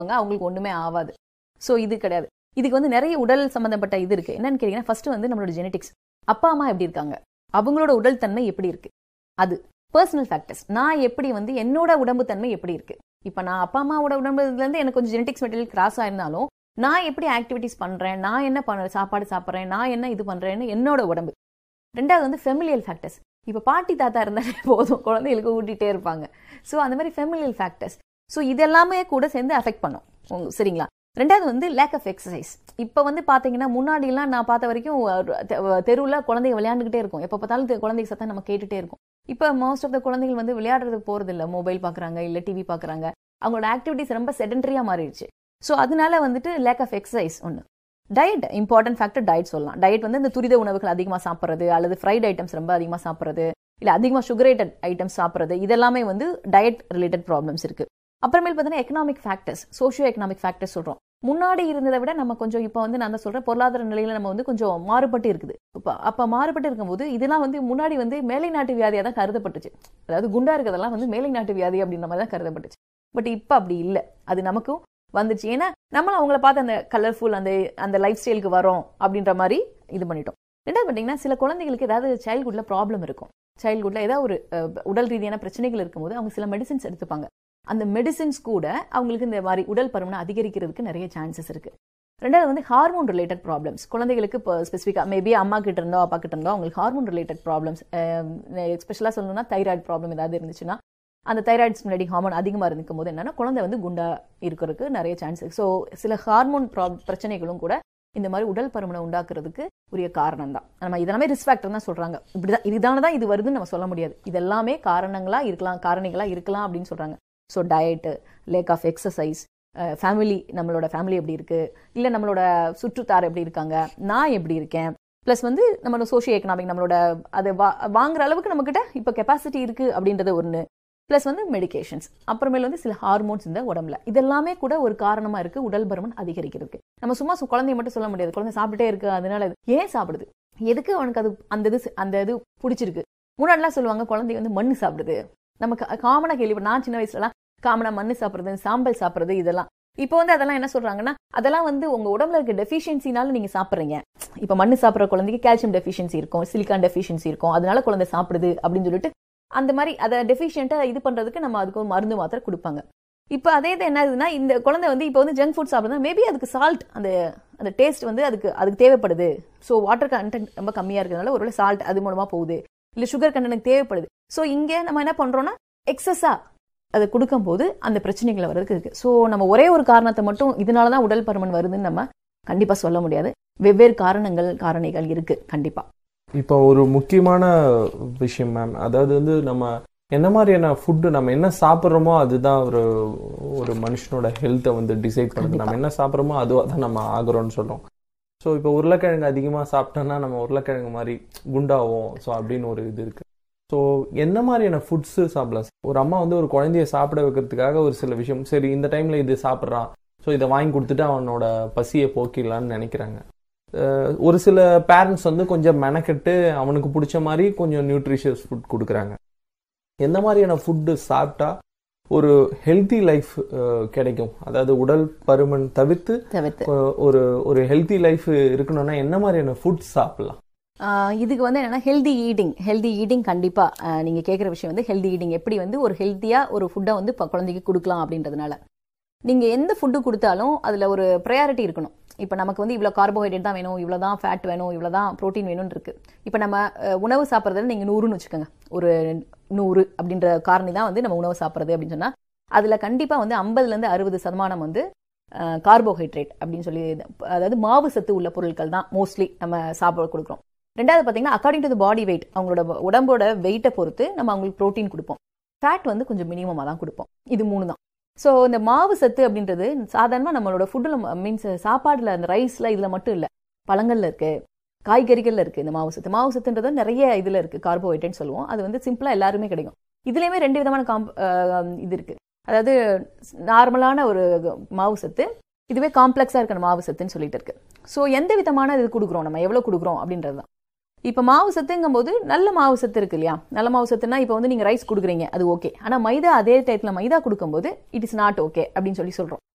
சாப்பிடுவாங்க அவங்களுக்கு ஒண்ணுமே ஆகாது ஸோ இது கிடையாது இதுக்கு வந்து நிறைய உடல் சம்பந்தப்பட்ட இது இருக்கு என்னன்னு கேட்டீங்கன்னா ஃபர்ஸ்ட் வந்து நம்மளோட ஜெனடிக்ஸ் அப்பா அம்மா எப்படி இருக்காங்க அவங்களோட உடல் தன்மை எப்படி இருக்கு அது பர்சனல் ஃபேக்டர்ஸ் நான் எப்படி வந்து என்னோட உடம்பு தன்மை எப்படி இருக்கு இப்போ நான் அப்பா அம்மாவோட உடம்புல இருந்து எனக்கு கொஞ்சம் ஜெனடிக்ஸ் மெட்டீரியல் கிராஸ் ஆயிருந்தாலும் நான் எப்படி ஆக்டிவிட்டிஸ் பண்றேன் நான் என்ன பண்ண சாப்பாடு சாப்பிட்றேன் நான் என்ன இது பண்றேன்னு என்னோட உடம்பு ரெண்டாவது வந்து ஃபெமிலியல் ஃபேக்டர்ஸ் இப்போ பாட்டி தாத்தா இருந்தாலே போதும் குழந்தைகளுக்கு ஊட்டிகிட்டே இருப்பாங்க ஸோ அந்த மாதிரி ஃபெமிலியல் ஃபேக்டர்ஸ் ஸோ இதெல்லாமே கூட சேர்ந்து அஃபெக்ட் பண்ணும் உங்க- சரிங்களா ரெண்டாவது வந்து லேக் ஆஃப் எக்ஸசைஸ் இப்போ வந்து பார்த்தீங்கன்னா முன்னாடிலாம் நான் பார்த்த வரைக்கும் தெருவில் குழந்தைங்க விளையாண்டுக்கிட்டே இருக்கும் எப்போ பார்த்தாலும் தெ- குழந்தைங்க சத்தம் நம்ம கேட்டுட்டே இருக்கும் இப்போ மோஸ்ட் ஆஃப் த குழந்தைகள் வந்து விளையாடுறதுக்கு போகிறது இல்லை மொபைல் பார்க்குறாங்க இல்லை டிவி பார்க்குறாங்க அவங்களோட ஆக்டிவிட்டிஸ் ரொம்ப செடன்டரியாக மாறிடுச்சு ஸோ அதனால வந்துட்டு லேக் ஆஃப் எக்ஸசைஸ் ஒன்று டயட் இம்பார்ட்டன்ட் ஃபேக்டர் டயட் சொல்லலாம் டயட் வந்து இந்த துரித உணவுகள் அதிகமாக சாப்பிட்றது அல்லது ஃப்ரைட் ஐட்டம்ஸ் ரொம்ப அதிகமாக சாப்பிட்றது இல்லை அதிகமாக சுகரேட்டட் ஐட்டம்ஸ் சாப்பிட்றது இதெல்லாமே வந்து டயட் ரிலேட்டட் ப்ராப்ளம்ஸ் இருக்கு அப்புறமேல் பார்த்தீங்கன்னா economic factors socio economic factors சொல்கிறோம் முன்னாடி இருந்ததை விட நம்ம கொஞ்சம் இப்போ வந்து நான் தான் சொல்கிறேன் பொருளாதார நிலையில நம்ம வந்து கொஞ்சம் மாறுபட்டு இருக்குது இப்போ அப்போ மாறுபட்டு இருக்கும்போது இதெல்லாம் வந்து முன்னாடி வந்து மேலை நாட்டு வியாதியாக தான் கருதப்பட்டுச்சு அதாவது குண்டா இருக்கிறதெல்லாம் வந்து மேலை நாட்டு வியாதி அப்படின்ற மாதிரி தான் கருதப்பட்டுச்சு பட் இப்போ அப்படி இல்லை அது நமக்கும் வந்துச்சு ஏன்னா நம்மளும் அவங்கள பார்த்து அந்த கலர்ஃபுல் அந்த அந்த லைஃப் ஸ்டைலுக்கு வரோம் அப்படின்ற மாதிரி இது பண்ணிட்டோம் ரெண்டாவது பார்த்தீங்கன்னா சில குழந்தைகளுக்கு ஏதாவது சைல்ட்ஹுட்ல ப்ராப்ளம் இருக்கும் சைல்ட்ஹுட்ல ஏதாவது ஒரு அஹ், உடல் ரீதியான பிரச்சனைகள் இருக்கும்போது அவங்க சில மெடிசின்ஸ் எடுத்துப்பாங்க அந்த மெடிசின்ஸ் கூட அவங்களுக்கு இந்த மாதிரி உடல் பருமனை அதிகரிக்கிறதுக்கு நிறைய சான்சஸ் இருக்கு ரெண்டாவது வந்து ஹார்மோன் ரிலேட்டட் ப்ராப்ளம்ஸ் குழந்தைகளுக்கு இப்போ ஸ்பெசிஃபிக்காக மேபி அம்மா கிட்ட இருந்தோ அப்பா கிட்ட இருந்தோ அவங்களுக்கு ஹார்மோன் ரிலேட்டட் ப்ராப்ளம்ஸ் எஸ்பெஷலாக சொல்லணும்னா தைராய்டு ப்ராப்ளம் ஏதாவது இருந்துச்சுன்னா அந்த தைராய்டு முன்னாடி ஹார்மோன் அதிகமாக இருக்கும் போது என்னன்னா குழந்தை வந்து குண்டா இருக்கிறதுக்கு நிறைய சான்ஸ் இருக்கு ஸோ சில ஹார்மோன் பிரச்சனைகளும் கூட இந்த மாதிரி உடல் பருமனை உண்டாக்குறதுக்கு உரிய காரணம் தான் நம்ம இதெல்லாமே ரிஸ்க் ஃபேக்டர் தான் சொல்றாங்க இப்படிதான் இதுதானே தான் இது வருதுன்னு நம்ம சொல்ல முடியாது இதெல்லாமே காரணங்களா இருக்கலாம் காரணிகளா இருக்கலாம் அப்படின்னு சொல்றாங்க so diet lack of exercise family நம்மளோட ஃபேமிலி எப்படி இருக்கு இல்லை நம்மளோட சுற்றுத்தார் எப்படி இருக்காங்க நான் எப்படி இருக்கேன் ப்ளஸ் வந்து நம்மளோட சோஷியோ எக்கனாமிக் நம்மளோட அதை வா வாங்குற அளவுக்கு நம்மக்கிட்ட இப்போ கெப்பாசிட்டி இருக்கு அப்படின்றது ஒன்று ப்ளஸ் வந்து மெடிகேஷன்ஸ் அப்புறமேல வந்து சில ஹார்மோன்ஸ் இந்த உடம்புல இதெல்லாமே கூட ஒரு காரணமா இருக்கு உடல் பருமன் அதிகரிக்கிறதுக்கு நம்ம சும்மா சு- குழந்தைய மட்டும் சொல்ல முடியாது குழந்தை சாப்பிட்டுட்டே இருக்கு அதனால இது. ஏன் சாப்பிடுது எதுக்கு அவனுக்கு அது அந்த இது அந்த இது பிடிச்சிருக்கு முன்னாடிலாம் சொல்லுவாங்க குழந்தை வந்து மண்ணு சாப்பிடுது நமக்கு காமனா கேள்வி நான் சின்ன வயசுலலாம் காமனா மண்ணு சாப்பிடுறது சாம்பல் சாப்பிடுறது இதெல்லாம் இப்போ வந்து அதெல்லாம் என்ன சொல்றாங்கன்னா அதெல்லாம் வந்து உங்க உடம்புல இருக்க டெஃபிஷியன்சினால நீங்க சாப்பிடுறீங்க இப்போ மண்ணு சாப்பிடுற குழந்தைக்கு கால்சியம் டெஃபிஷியன்சி இருக்கும் சிலிக்கான் டெஃபிஷியன்சி இருக்கும் அதனால குழந்தை சாப்பிடுது அப்படின்னு சொல்லிட்டு அந்த மாதிரி அதை டெஃபிஷியண்டா இது பண்றதுக்கு நம்ம அதுக்கு ஒரு மருந்து மாத்திரை கொடுப்பாங்க இப்போ அதே இது என்ன ஆகுதுன்னா இந்த குழந்தை வந்து இப்போ வந்து ஜங்க் ஃபுட் சாப்பிடுறதா மேபி அதுக்கு சால்ட் அந்த அந்த டேஸ்ட் வந்து அதுக்கு அதுக்கு தேவைப்படுது ஸோ வாட்டர் கண்டென்ட் ரொம்ப கம்மியா இருக்கிறதுனால ஒருவேளை சால்ட் அது மூலமா போகுது இல்ல சுகர் கண்டென்ட் தேவைப்படுது ஸோ இங்க நம்ம என்ன பண்றோம்னா எக்ஸஸா அதை கொடுக்கும்போது அந்த பிரச்சனைகள் வர்றதுக்கு இருக்கு ஸோ நம்ம ஒரே ஒரு காரணத்தை மட்டும் இதனால தான் உடல் பருமன் வருதுன்னு நம்ம கண்டிப்பா சொல்ல முடியாது வெவ்வேறு காரணங்கள் காரணிகள் இருக்கு கண்டிப்பா இப்போ ஒரு முக்கியமான விஷயம் மேம் அதாவது வந்து நம்ம என்ன மாதிரியான ஃபுட்டு நம்ம என்ன சாப்பிட்றோமோ அதுதான் ஒரு ஒரு மனுஷனோட ஹெல்த்தை வந்து டிசைட் பண்ணுது கண்டிப்பா. நம்ம என்ன சாப்பிட்றோமோ அதுவாக தான் நம்ம ஆகுறோம்னு சொல்றோம் ஸோ இப்போ உருளைக்கிழங்கு அதிகமாக சாப்பிட்டோம்னா நம்ம உருளைக்கிழங்கு மாதிரி குண்டாவோம் ஸோ அப்படின்னு ஒரு இது இருக்கு ஸோ என்ன மாதிரியான ஃபுட்ஸு சாப்பிடலாம் ஒரு அம்மா வந்து ஒரு குழந்தைய சாப்பிட வைக்கிறதுக்காக ஒரு சில விஷயம் சரி இந்த டைம்ல இது சாப்பிட்றான் ஸோ இதை வாங்கி கொடுத்துட்டு அவனோட பசியை போக்கிடலான்னு நினைக்கிறாங்க அஹ் ஒரு சில பேரண்ட்ஸ் வந்து கொஞ்சம் மெனக்கெட்டு அவனுக்கு பிடிச்ச மாதிரி கொஞ்சம் நியூட்ரிஷியஸ் ஃபுட் கொடுக்குறாங்க எந்த மாதிரியான ஃபுட்டு சாப்பிட்டா ஒரு ஹெல்த்தி லைஃப் கிடைக்கும் அதாவது உடல் பருமன் தவிர்த்து தவிர்த்து அஹ், ஒரு ஒரு ஹெல்த்தி லைஃப் இருக்கணும்னா என்ன மாதிரியான ஃபுட் சாப்பிடலாம் ஆஹ் இதுக்கு வந்து என்னன்னா ஹெல்தி ஈட்டிங் ஹெல்தி ஈட்டிங் கண்டிப்பா ஆஹ் நீங்க கேட்குற விஷயம் வந்து ஹெல்தி ஈட்டிங் எப்படி வந்து ஒரு ஹெல்த்தியா ஒரு ஃபுட்டை வந்து இப்ப குழந்தைக்கு கொடுக்கலாம் அப்படின்றதுனால நீங்க எந்த ஃபுட்டு கொடுத்தாலும் அதுல ஒரு ப்ரையாரிட்டி இருக்கணும் இப்போ நமக்கு வந்து இவ்வளோ கார்போஹைட்ரேட் தான் வேணும் இவ்வளோ தான் ஃபேட் வேணும் இவ்வளோ தான் ப்ரோட்டீன் வேணும்னு இருக்கு இப்போ நம்ம அஹ், உணவு சாப்பிட்றதுல நீங்கள் நூறுன்னு வச்சுக்கோங்க ஒரு நூறு அப்படின்ற காரணி தான் வந்து நம்ம உணவு சாப்பிட்றது அப்படின்னு சொன்னா அதுல கண்டிப்பா வந்து ஐம்பதுலேருந்து அறுபது சதமானம் வந்து கார்போஹைட்ரேட் அப்படின்னு சொல்லி அதாவது மாவு சத்து உள்ள பொருட்கள் தான் மோஸ்ட்லி நம்ம சாப்பிட கொடுக்குறோம் ரெண்டாவது பார்த்தீங்கன்னா அக்கார்டிங் டு பாடி வெயிட் அவங்களோட உடம்போட வெயிட்டை பொறுத்து நம்ம அவங்களுக்கு ப்ரோட்டீன் கொடுப்போம் ஃபேட் வந்து கொஞ்சம் மினிமமாக தான் கொடுப்போம் இது மூணு தான் ஸோ இந்த மாவு சத்து அப்படின்றது சாதாரணமாக நம்மளோட ஃபுட்டில் மீன்ஸ் சாப்பாடில் அந்த ரைஸில் இதில் மட்டும் இல்லை பழங்கள்ல இருக்கு காய்கறிகள்ல இருக்கு இந்த மாவு சத்து மாவு சத்துன்றது நிறைய இதில் இருக்கு கார்போஹைட்ரேட் சொல்லுவோம் அது வந்து சிம்பிளாக எல்லாருமே கிடைக்கும் இதுலேயுமே ரெண்டு விதமான காம்ப் அஹ் இது இருக்கு அதாவது நார்மலான ஒரு மாவு சத்து இதுவே காம்ப்ளெக்ஸாக இருக்கிற மாவு சத்துன்னு சொல்லிட்டு இருக்கு ஸோ எந்த விதமான இது கொடுக்குறோம் நம்ம எவ்வளோ கொடுக்குறோம் அப்படின்றது தான் இப்போ மாவு சத்துங்கும் போது நல்ல மாவு சத்து இருக்கு இல்லையா நல்ல மாவு சத்துனா இப்போ வந்து நீங்கள் ரைஸ் கொடுக்குறீங்க அது ஓகே ஆனால் மைதா அதே டயத்தில் மைதா கொடுக்கும்போது இட் இஸ் நாட் ஓகே அப்படின்னு சொல்லி சொல்கிறோம்